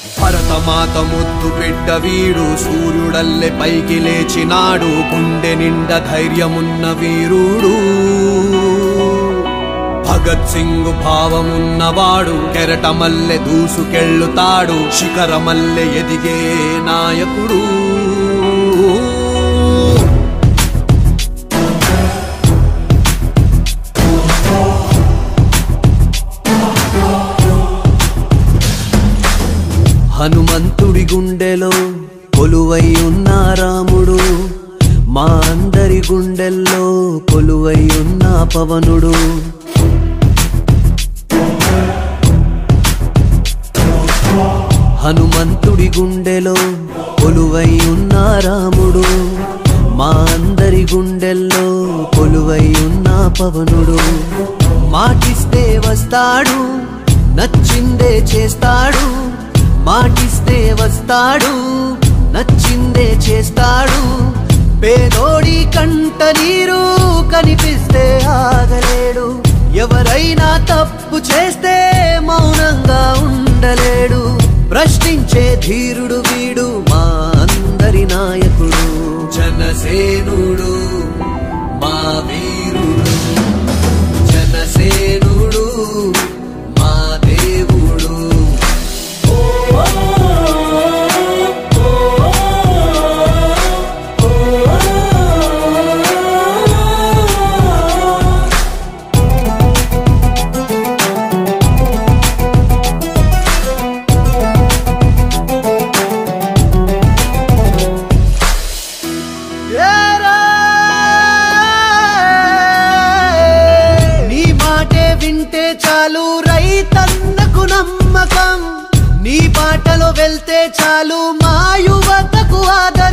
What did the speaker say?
భరతమాత ముద్దు బిడ్డ వీడు సూర్యుడల్లె పైకి లేచినాడు గుండె నిండా ధైర్యమున్న వీరుడు భగత్ సింగ్ భావమున్నవాడు కెరటమల్లె దూసుకెళ్ళుతాడు శిఖరమల్లె ఎదిగే నాయకుడు హనుమంతుడి గుండెలో కొలువై ఉన్న రాముడు మా అందరి గుండెల్లో కొలువై ఉన్న పవనుడు హనుమంతుడి గుండెలో కొలువై ఉన్న రాముడు మా అందరి గుండెల్లో కొలువై ఉన్న పవనుడు మాటిస్తే వస్తాడు నచ్చిందే చేస్తాడు మాటిస్తే వస్తాడు నచ్చిందే చేస్తాడు పేదోడి కంట నీరు కనిపిస్తే ఆగలేడు ఎవరైనా తప్పు చేస్తే మౌనంగా ఉండలేడు ప్రశ్నించే ధీరుడు వీడు మా అందరి నాయకుడు జనసేనుడు మా వీరుడు జనసేనుడు మా దేవుడు నీ మాటే వింటే చాలు రైతన్నకు నమ్మకం నీ బాటలో వెళ్తే చాలు మా యువతకు ఆదర్శం